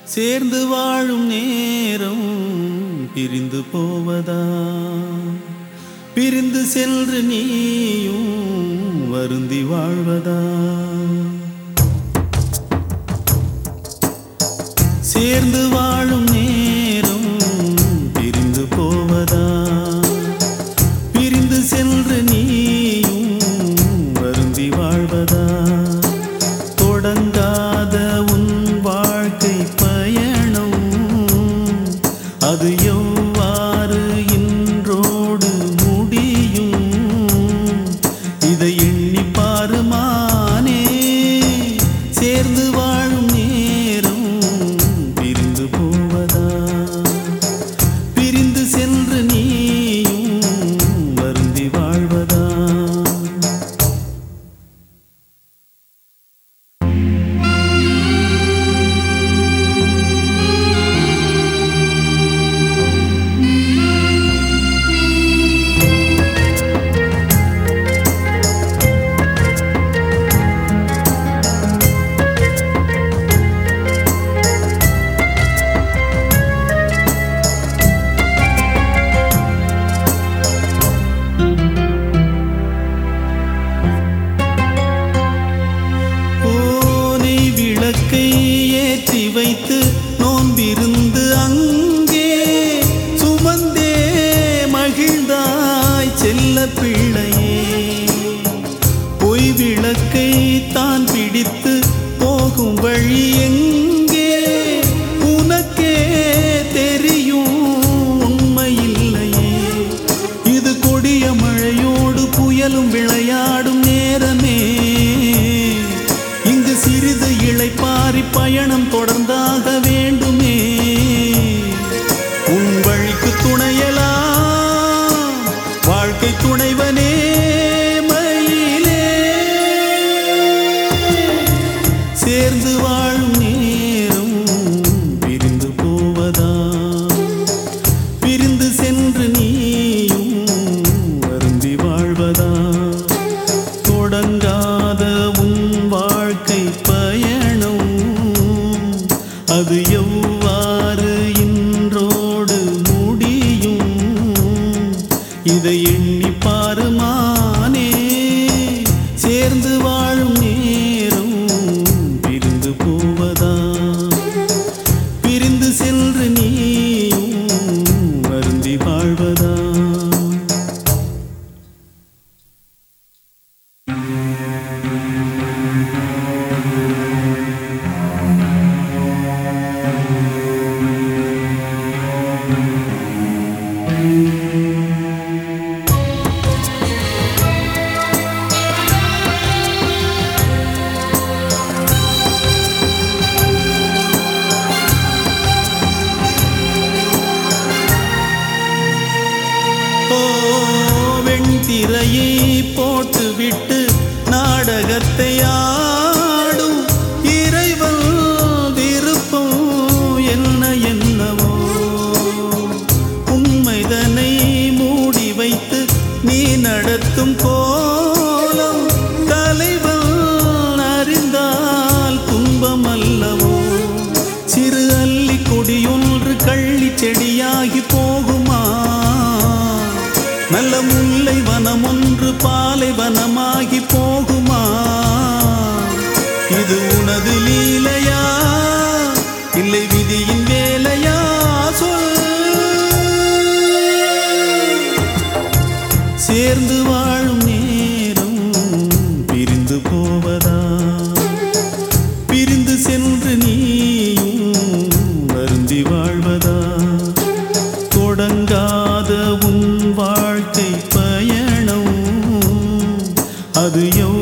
சேர்ந்து வாழும் நேரம் பிரிந்து போவதா பிரிந்து சென்று நீயும் வருந்தி வாழ்வதா சேர்ந்து வாழும் நேரம் பிரிந்து போவதா பிரிந்து சென்று நீயும் வருந்தி வாழ்வதா தொடங்காத உன் வாழ்க்கை பயணம் அது எவ்வாறு இன்றோடு முடியும் இதை எண்ணி பாருமானே சேர்ந்து வாழும் நேரம் பிரிந்து போவதா பிரிந்து சென்று நீயும் வருந்தி வாழ்வதா ஓனை விளக்கை ஏற்றி வைத்து நோன்பிருந்து அங்கே சுமந்தே மகிழ்ந்தாய் செல்ல பிள்ளையே பொய் விளக்கை தான் பிடித்து போகும் வழி எங்கே உனக்கே தெரியும் உண்மையில்லையே இது கொடிய மழையோடு புயலும் விளையாடும் நேரமே இங்கு சிறிது இளைப்பாரி பயணம் தொடர்ந்தாக வேண்டுமே உன் வழிக்கு துணையலாம் வாழ்க்கை துணைவனே மயிலே சேர்ந்து வாழும் நேரம் பிரிந்து போவதா பிரிந்து சென்று நீயும் வருந்தி வாழ்வதா தொடங்காத உன் வாழ்க்கை பயணம் அது எவ்வாறு இன்றோடு முடியும் இதை எண்ணி பாருமானே சேர்ந்து வாழும் நேரம் பிரிந்து போவதா பிரிந்து சென்று நீயும் வருந்தி வாழ்வதா ஓ வெண்திரையை போட்டுவிட்டு நாடகத்தை ஆடும் இறைவன் விருப்பம் என்ன என்னவோ உண்மைதனை மூடி வைத்து நீ நடத்தும் கோலம் தலைவன் அறிந்தால் துன்பம் அல்லவோ சிறு அல்லி கொடியொன்று கள்ளி செடியாகி போகுமா நல்ல முல்லை வனம் ஒன்று பாலை வனமாகி போகுமா இது உனது லீலையா இல்லை விதியின் வேலையா சொல் சேர்ந்து வாழும் நேரம் பிரிந்து போவதா பிரிந்து சென்று நீயும் வருந்தி வாழ்வதா தொடங்காத உன் வாழ்க்கை பயணம் அது எவ்வளவு